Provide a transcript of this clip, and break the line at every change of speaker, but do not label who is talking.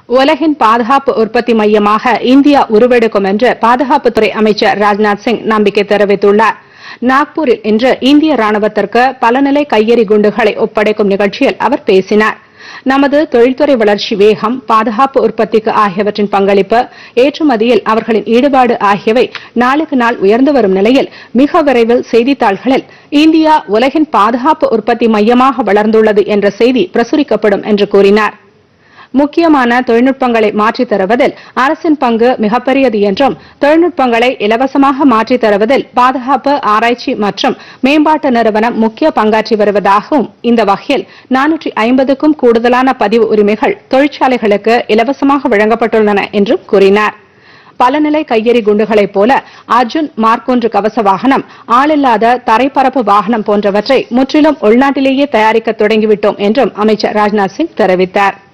உலகின் பாதுகாப்பு உற்பத்தி மையமாக இந்தியா உருவெடுக்கும் என்று பாதுகாப்புத்துறை அமைச்சர் ராஜ்நாத் சிங் நம்பிக்கை தெரிவித்துள்ளார் நாக்பூரில் இன்று இந்திய ராணுவத்திற்கு பலநிலை கையெறி குண்டுகளை ஒப்படைக்கும் நிகழ்ச்சியில் அவர் பேசினார் நமது தொழில்துறை வளர்ச்சி வேகம் பாதுகாப்பு உற்பத்திக்கு ஆகியவற்றின் பங்களிப்பு ஏற்றுமதியில் அவர்களின் ஈடுபாடு ஆகியவை நாளுக்கு நாள் உயர்ந்து வரும் நிலையில் மிக விரைவில் செய்தித்தாள்களில் இந்தியா உலகின் பாதுகாப்பு உற்பத்தி மையமாக வளர்ந்துள்ளது என்ற செய்தி பிரசுரிக்கப்படும் என்று கூறினார் முக்கியமான தொழில்நுட்பங்களை மாற்றித் தருவதில் அரசின் பங்கு மிகப்பெரியது என்றும் தொழில்நுட்பங்களை இலவசமாக மாற்றித் தருவதில் பாதுகாப்பு ஆராய்ச்சி மற்றும் மேம்பாட்டு நிறுவனம் முக்கிய பங்காற்றி வருவதாகவும் இந்த வகையில் நானூற்றி ஐம்பதுக்கும் கூடுதலான பதிவு உரிமைகள் தொழிற்சாலைகளுக்கு இலவசமாக வழங்கப்பட்டுள்ளன என்றும் கூறினார் பலநிலை கையெறி குண்டுகளைப் போல அர்ஜுன் மார்க் ஒன்று கவச வாகனம் ஆளில்லாத தரைப்பரப்பு வாகனம் போன்றவற்றை முற்றிலும் உள்நாட்டிலேயே தயாரிக்க தொடங்கிவிட்டோம் என்றும் அமைச்சர் ராஜ்நாத் சிங் தெரிவித்தார்